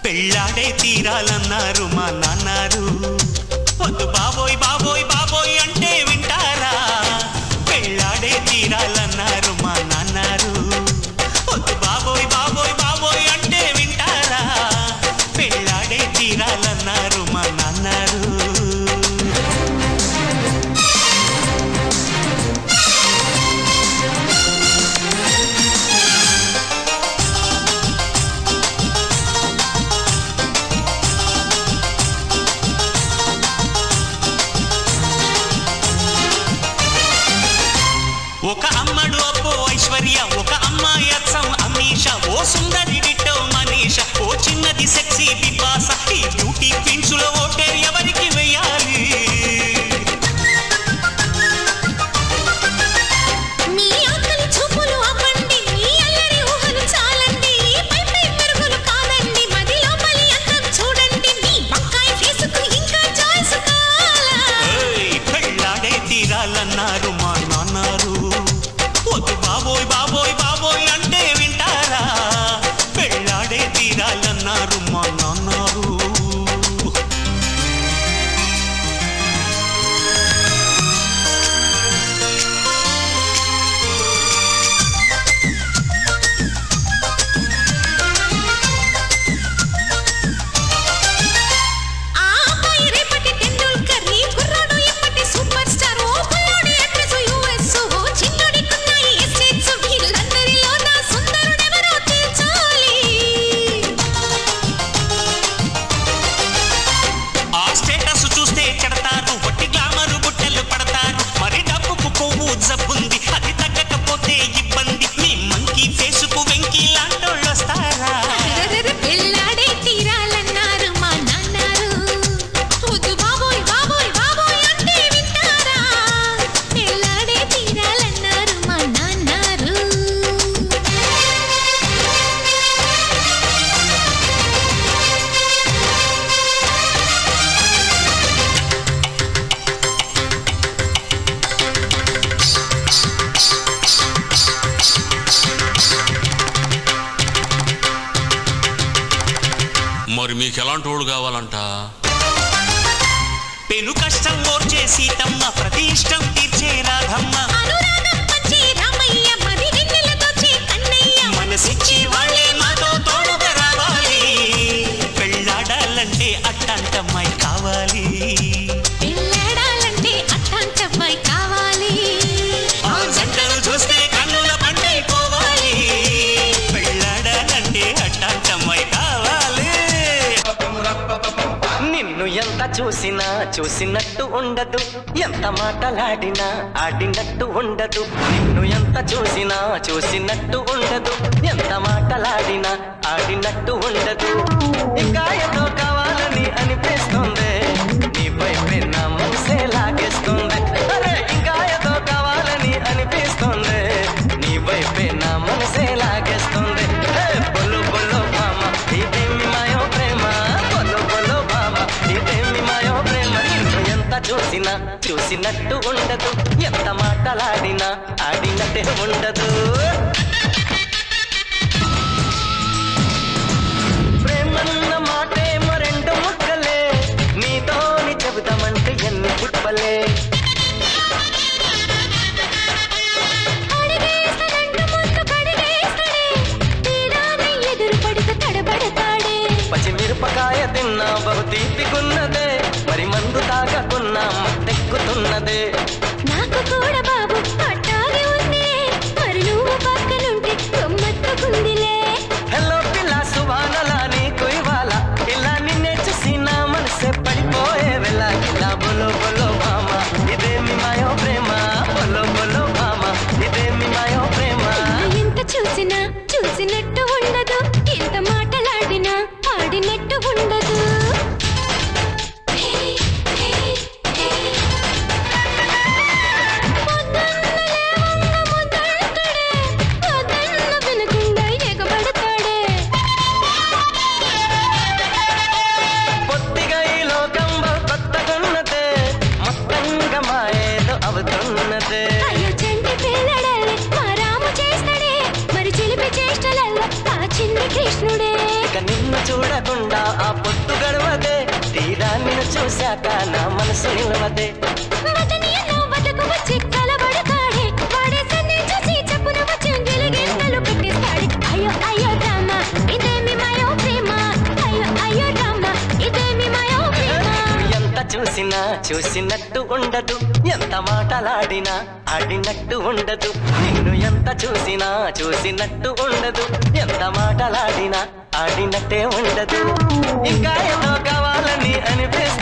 పెళ్ళాడే తీరాలన్నారు మా నాన్నారు వద్దు బాబోయ్ బాబోయ్ బాబోయ్ అంటే వింటారా పెళ్ళాడే తీరాలన్నారు మా నాన్నారు వద్దు బాబోయ్ బాబోయ్ బాబోయ్ అంటే వింటారా పెళ్ళాడే తీరాలన్నారు మా నాన్నారు ఒక అమ్మడు అబ్బో ఐశ్వర్య ఒక అమ్మాయి అచ్చం అమీష ఓ సుందరి డిట్టో మనీష ఓ చిన్నది సెక్సీ బిబాస ఈ బ్యూటీ క్వీన్స్ లో ఓటే ఎవరికి వేయాలి మీ ఆకలి చూపులు అవ్వండి మీ అల్లరి ఊహలు చాలండి పై పై మెరుగులు కాదండి మది లోపలి అందం చూడండి మీ వంకాయ ఫేసుకు ఇంకా చాయిస్ కావాలా ఏయ్, పెళ్ళాడే తీరాలన్నారు మా నాన్నారు వద్దు బాబోయ్ బాబోయ్ బాబోయ్ అంటే వింటారా పెళ్ళాడే తీరాలన్నారు మా నాన్నారు ఆ అబ్బాయి రేపటి టెండూల్కర్ ఈ కుర్రాడు ఇప్పటి సూపర్ స్టార్ ఓ బుల్లోడి అడ్రస్ యుఎస్ ఓ చిన్నోడి కున్నాయి ఎస్టేట్స్ వీళ్ళందరిలో నా సుందరుడెవరో తేల్చాలి ఆ స్టేటస్ చూస్తే చెడతారు వట్టి గ్లామరు బుట్టలు పడతారు మరి డబ్బుకు కొవ్వు జబ్బుంది అది తగ్గకపోతే ఇబ్బంది మీ మంకీ ఫేసుకు వెంకీ లాంటోళ్ళు వస్తారా అరెరెరె పెళ్ళాడే తీరాలన్నారు మా నాన్నారు వద్దు బాబోయ్ బాబోయ్ బాబోయ్ అంటే వింటారా పెళ్ళాడే తీరాలన్నారు మా నాన్నారు మరి మీకు ఎలాంటి వాడు కావాలంట పెను కష్టం ఓర్చే సీతమ్మ ప్రతి ఇష్టం తీర్చే రాధమ్మ అనురాగం పంచే రామయ్య మది వెన్నెలతో చే కన్నయ్య మనసిచ్చి వాళ్ళే మాతో తోడుగా రావాలి పెళ్ళాడాలంటే అట్టంటమ్మాయి కావాలి పెళ్ళాడాలంటే అట్టాంచమ్మాయి కావాలి ఆ జంటలు చూస్తే కన్నుల పండైపోవాలి పెళ్ళాడాలంటే అట్టంటమ్మాయి కావాలి నిన్ను ఎంత చూసినా చూసినట్టు ఉండదు ఎంత మాటలాడినా ఆడినట్టు ఉండదు నిన్ను ఎంత చూసినా చూసినట్టు ఉండదు ఎంత మాటలాడినా ఆడినట్టు ఉండదు ఇంకా ఏదో కావాలని అనిపిస్తుంది నీపై పెన్న మనసే లాగేస్తుంది అరే ఇంకా ఏదో కావాలని అనిపిస్తుంది నీ వైపే నా మనసే లాగేస్తుంది హే, బొల్లు బొల్లు మామ ఇదేమి మాయో ప్రేమ బొల్లు బొల్లు మామ ఇదేమి మాయో ప్రేమ నిన్ను ఎంత చూసినా చూసినట్టు ఉండదు ఎంత మాటలాడినా ఆడినట్టే ఉండదు ప్రేమన్న మాటే మరెండు ముక్కలే నీతోని చెబుదామంటే ఎన్ని తిప్పలే అడిగేస్తానంటూ ముందు కడిగేస్తాడే తీరానే ఎదురు పడితే తడబడతాడే పచ్చిమిరపకాయ తిన్నా బహు తీపిగున్నదే మరి మందు తాగకున్నా మత్తెక్కుతున్నదే నాకు కూడా బాబు అట్టాగే ఉంది మరి నువ్వు పక్కనుంటే గమ్మత్తుకుందిలే హలో పిల్ల సువానలా నీకు ఇవాళ ఇలా నిన్నే చూసి నా మనసే పడిపోయే వెళ్ళ ఇలా బొలో బొలో మామ ఇదేమి మాయో ప్రేమ బొలో బొలో మామ ఇదేమి మాయో ప్రేమ ఎంత చూసినా చూసినట్టు ఉండదు ఎంత మాటలాడినా ఆడినట్టు ఉండదు ఆ పొత్తు గడవదే తీరా నిన్ను చూశాక నా మనసు నిలవదే వదనియను వదకు వచ్చి కలబడతాడే వాడే సన్నే చూసి చెప్పున వచ్చి గిలిగింతలు పెట్టిస్తాడే అయ్యో అయ్యో రామ ఇదేమి మాయో ప్రేమ అయ్యో అయ్యో రామ ఇదేమి మాయో ప్రేమ ఎంత చూసినా చూసినట్టు ఉండదు ఎంత మాటలాడినా ఆడినట్టు ఉండదు నిన్ను ఎంత చూసినా చూసినట్టు ఉండదు ఎంత మాటలాడినా ఆడినట్టే ఉండదు ఇంకా ఏదో కావాలని అనిపిస్తుంది